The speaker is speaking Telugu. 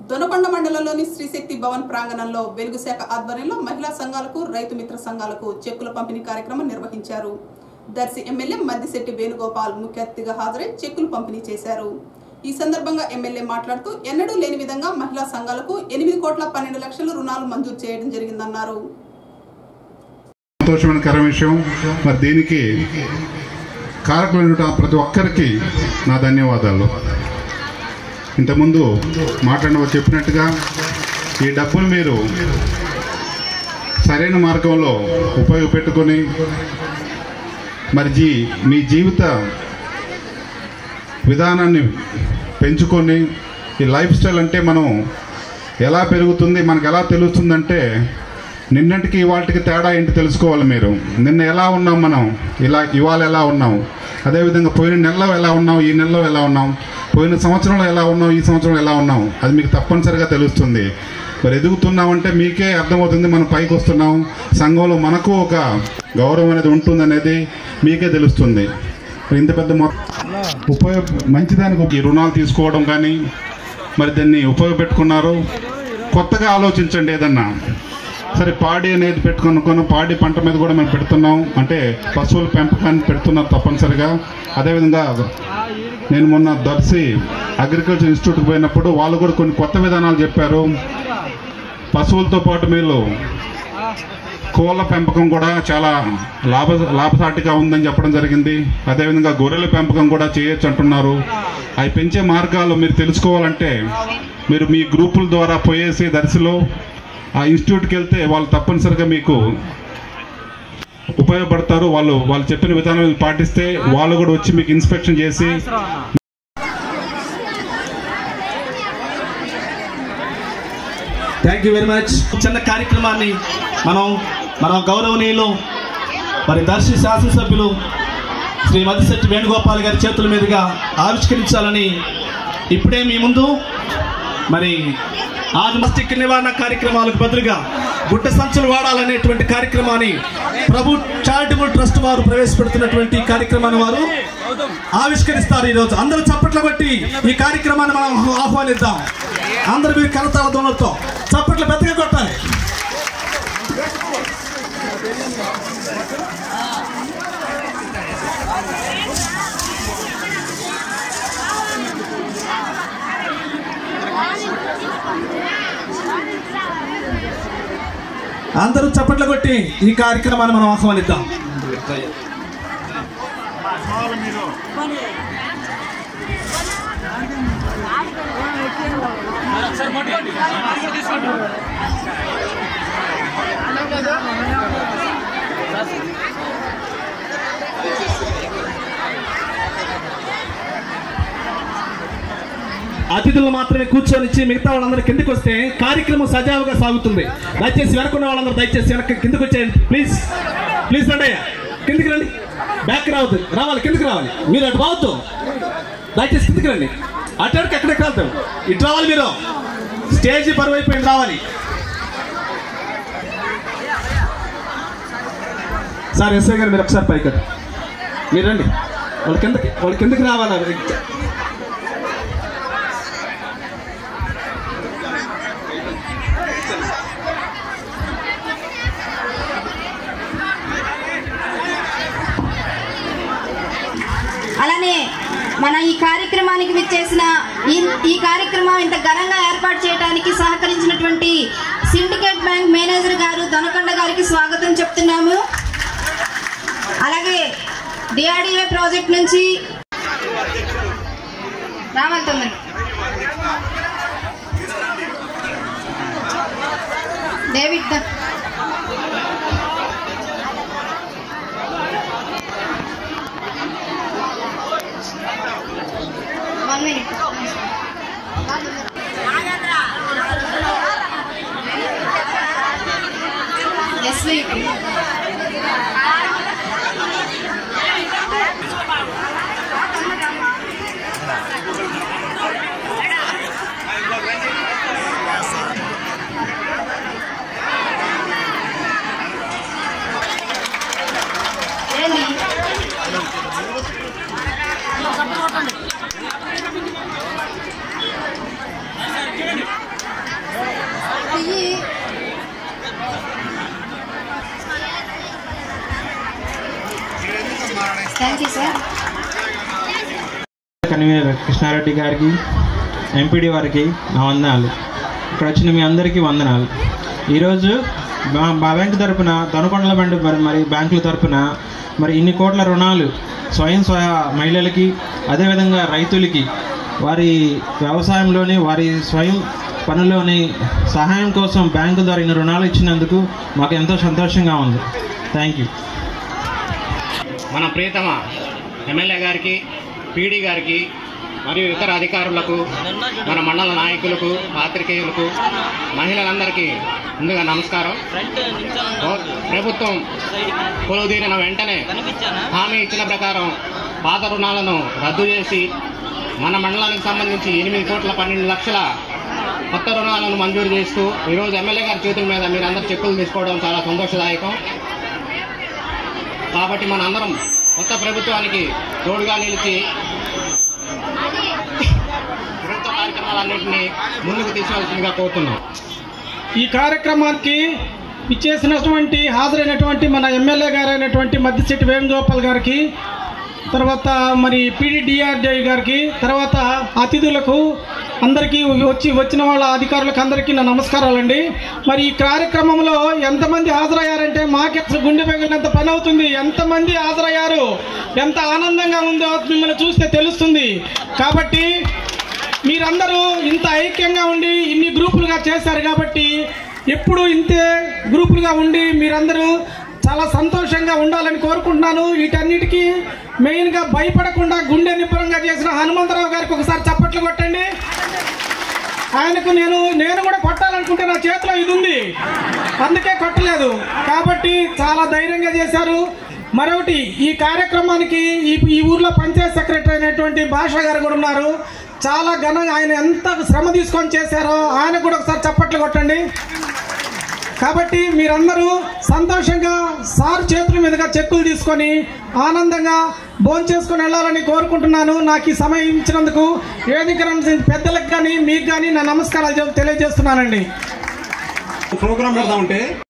దొనకొండ మండలంలోని శ్రీశక్తి భవన్ ప్రాంగణంలో వెలుగు శాఖ ఆధ్వర్యంలో మహిళా సంఘాలకు రైతు మిత్ర సంఘాలకు చెక్కుల పంపిణీ కార్యక్రమం నిర్వహించారు దర్శి ఎమ్మెల్యే మద్దిశెట్టి వేణుగోపాల్ ముఖ్య అతిథిగా హాజరై చెక్కులు పంపిణీ చేశారు ఈ సందర్భంగా ఎమ్మెల్యే మాట్లాడుతూ ఎన్నడూ లేని విధంగా మహిళా సంఘాలకు ఎనిమిది కోట్ల పన్నెండు లక్షల రుణాలు మంజూరు చేయడం జరిగిందన్నారు సంతోషమైన విషయం మరి దీనికి కారకులైన ప్రతి ఒక్కరికి నా ధన్యవాదాలు ఇంతకుముందు మాట్లాడిన వారు చెప్పినట్టుగా ఈ డబ్బులు మీరు సరైన మార్గంలో ఉపయోగపెట్టుకొని మరి జీ మీ జీవిత విధానాన్ని పెంచుకొని ఈ లైఫ్ స్టైల్ అంటే మనం ఎలా పెరుగుతుంది మనకు ఎలా తెలుస్తుందంటే నిన్నటికి ఇవాళకి తేడా ఏంటి తెలుసుకోవాలి మీరు నిన్న ఎలా ఉన్నాం మనం ఇలా ఇవాళ ఎలా ఉన్నాం అదేవిధంగా పోయిన నెలలో ఎలా ఉన్నాం ఈ నెలలో ఎలా ఉన్నాం పోయిన సంవత్సరంలో ఎలా ఉన్నాం ఈ సంవత్సరంలో ఎలా ఉన్నాం అది మీకు తప్పనిసరిగా తెలుస్తుంది మరి ఎదుగుతున్నామంటే మీకే అర్థమవుతుంది మనం పైకి వస్తున్నాం సంఘంలో మనకు ఒక గౌరవం అనేది ఉంటుందనేది మీకే తెలుస్తుంది మరి ఇంత పెద్ద మొత్తం ఉపయోగ మంచిదానికి ఈ రుణాలు తీసుకోవడం కానీ మరి దాన్ని ఉపయోగపెట్టుకున్నారు కొత్తగా ఆలోచించండి ఏదన్నా సరే పాడి అనేది పెట్టుకుని పాడి పంట మీద కూడా మనం పెడుతున్నాం అంటే పశువుల పెంపకాన్ని పెడుతున్నారు తప్పనిసరిగా అదేవిధంగా నేను మొన్న దర్శి అగ్రికల్చర్ ఇన్స్టిట్యూట్కి పోయినప్పుడు వాళ్ళు కూడా కొన్ని కొత్త విధానాలు చెప్పారు పశువులతో పాటు మీరు కోళ్ళ పెంపకం కూడా చాలా లాభ లాభసాటిగా ఉందని చెప్పడం జరిగింది అదేవిధంగా గొర్రెల పెంపకం కూడా చేయొచ్చు అంటున్నారు అవి పెంచే మార్గాలు మీరు తెలుసుకోవాలంటే మీరు మీ గ్రూపుల ద్వారా పోయేసి దర్శిలో ఆ ఇన్స్టిట్యూట్కి వెళ్తే వాళ్ళు తప్పనిసరిగా మీకు ఉపయోగపడతారు వాళ్ళు వాళ్ళు చెప్పిన విధానం పాటిస్తే వాళ్ళు కూడా వచ్చి మీకు ఇన్స్పెక్షన్ చేసి థ్యాంక్ యూ వెరీ మచ్ చిన్న కార్యక్రమాన్ని మనం మన గౌరవనీయులు మరి దర్శి శాసనసభ్యులు శ్రీ మద్దిశెట్టి వేణుగోపాల్ గారి చేతుల మీదుగా ఆవిష్కరించాలని ఇప్పుడే మీ ముందు మరి ఆదిమస్టిక్ నివారణ కార్యక్రమాలకు బదులుగా గుట్ట సంచులు వాడాలనేటువంటి కార్యక్రమాన్ని ప్రభు చారిటబుల్ ట్రస్ట్ వారు ప్రవేశపెడుతున్నటువంటి కార్యక్రమాన్ని వారు ఆవిష్కరిస్తారు ఈరోజు అందరూ చప్పట్లు కొట్టి ఈ కార్యక్రమాన్ని మనం ఆహ్వానిద్దాం అందరూ మీరు కరతాల దోనలతో చప్పట్లు పెద్దగా కొట్టాలి అందరూ చప్పట్లు కొట్టి ఈ కార్యక్రమాన్ని మనం ఆహ్వానిద్దాం అతిథులు మాత్రమే కూర్చొనిచ్చి మిగతా వాళ్ళందరూ కిందకి వస్తే కార్యక్రమం సజావుగా సాగుతుంది దయచేసి వెనకున్న వాళ్ళందరూ దయచేసి వెనక్కి కిందకి వచ్చేయండి ప్లీజ్ ప్లీజ్ రండి అయ్యా కిందకి రండి బ్యాక్ రావద్దు రావాలి కిందకి రావాలి మీరు అటు రావద్దు దయచేసి కిందకి రండి అటు అక్కడికి ఎక్కడికి వెళ్తాం ఇటు రావాలి మీరు స్టేజ్ బరువు అయిపోయింది రావాలి సార్ ఎస్ఐ గారు మీరు ఒకసారి పైకి రండి. మీరు రండి వాళ్ళ కిందకి వాళ్ళ కిందకి రావాలి అలానే మన ఈ కార్యక్రమానికి విచ్చేసిన ఈ ఈ కార్యక్రమం ఇంత ఘనంగా ఏర్పాటు చేయడానికి సహకరించినటువంటి సిండికేట్ బ్యాంక్ మేనేజర్ గారు దొనకొండ గారికి స్వాగతం చెప్తున్నాము అలాగే డిఆర్డిఏ ప్రాజెక్ట్ నుంచి రావాలి తొందరగా డేవిడ్ ద- వన్ మినిట్ ఎస్వి ఏంటి కన్వీనర్ కృష్ణారెడ్డి గారికి ఎంపీడీ వారికి నా వందనాలు ఇక్కడ వచ్చిన మీ అందరికీ వందనాలు ఈరోజు మా మా బ్యాంకు తరపున దొనకొండల బండి మరి మరి బ్యాంకుల తరపున మరి ఇన్ని కోట్ల రుణాలు స్వయం స్వయ మహిళలకి అదేవిధంగా రైతులకి వారి వ్యవసాయంలోని వారి స్వయం పనుల్లోని సహాయం కోసం బ్యాంకు ద్వారా ఇన్ని రుణాలు ఇచ్చినందుకు మాకు ఎంతో సంతోషంగా ఉంది థ్యాంక్ యూ మన ప్రియతమ ఎమ్మెల్యే గారికి పీడీ గారికి మరియు ఇతర అధికారులకు మన మండల నాయకులకు పాత్రికేయులకు మహిళలందరికీ ముందుగా నమస్కారం ఓ- ప్రభుత్వం కొలువుదీరిన వెంటనే హామీ ఇచ్చిన ప్రకారం పాత రుణాలను రద్దు చేసి మన మండలానికి సంబంధించి ఎనిమిది కోట్ల పన్నెండు లక్షల కొత్త రుణాలను మంజూరు చేస్తూ ఈరోజు ఎమ్మెల్యే గారి చేతుల మీద మీరందరూ చెక్కులు తీసుకోవడం చాలా సంతోషదాయకం కాబట్టి మనందరం కొత్త ప్రభుత్వానికి తోడుగా నిలిచి ప్రభుత్వ కార్యక్రమాలన్నింటినీ ముందుకు తీసుకోవాల్సిందిగా కోరుతున్నాం ఈ కార్యక్రమానికి ఇచ్చేసినటువంటి హాజరైనటువంటి మన ఎమ్మెల్యే గారైనటువంటి మద్దిశెట్టి వేణుగోపాల్ గారికి తర్వాత మరి పీడీడీఆర్డీ గారికి తర్వాత అతిథులకు అందరికీ వచ్చి వచ్చిన వాళ్ళ అధికారులకు అందరికీ నా నమస్కారాలండి మరి ఈ కార్యక్రమంలో ఎంతమంది హాజరయ్యారంటే మాకే అసలు గుండె పగిలినంత పని అవుతుంది ఎంతమంది హాజరయ్యారు ఎంత ఆనందంగా ఉందో మిమ్మల్ని చూస్తే తెలుస్తుంది కాబట్టి మీరందరూ ఇంత ఐక్యంగా ఉండి ఇన్ని గ్రూపులుగా చేశారు కాబట్టి ఎప్పుడు ఇంతే గ్రూపులుగా ఉండి మీరందరూ చాలా సంతోషంగా ఉండాలని కోరుకుంటున్నాను వీటన్నిటికీ మెయిన్గా భయపడకుండా గుండె నిబ్బరంగా చేసిన హనుమంతరావు గారికి ఒకసారి చప్పట్లు కొట్టండి ఆయనకు నేను నేను కూడా కొట్టాలనుకుంటే నా చేతిలో ఇది ఉంది అందుకే కొట్టలేదు కాబట్టి చాలా ధైర్యంగా చేశారు మరొకటి ఈ కార్యక్రమానికి ఈ ఈ ఊర్లో పంచాయత్ సెక్రటరీ అయినటువంటి భాషా గారు కూడా ఉన్నారు చాలా ఘనంగా ఆయన ఎంత శ్రమ తీసుకొని చేశారో ఆయన కూడా ఒకసారి చప్పట్లు కొట్టండి కాబట్టి మీరందరూ సంతోషంగా సార్ చేతుల మీదుగా చెక్కులు తీసుకొని ఆనందంగా భోంచేసుకొని వెళ్ళాలని కోరుకుంటున్నాను నాకు ఈ సమయం ఇచ్చినందుకు వేదిక పెద్దలకు కానీ మీకు కానీ నా నమస్కారాలు చెప్- తెలియజేస్తున్నానండి ప్రోగ్రామ్ పెడదామంటే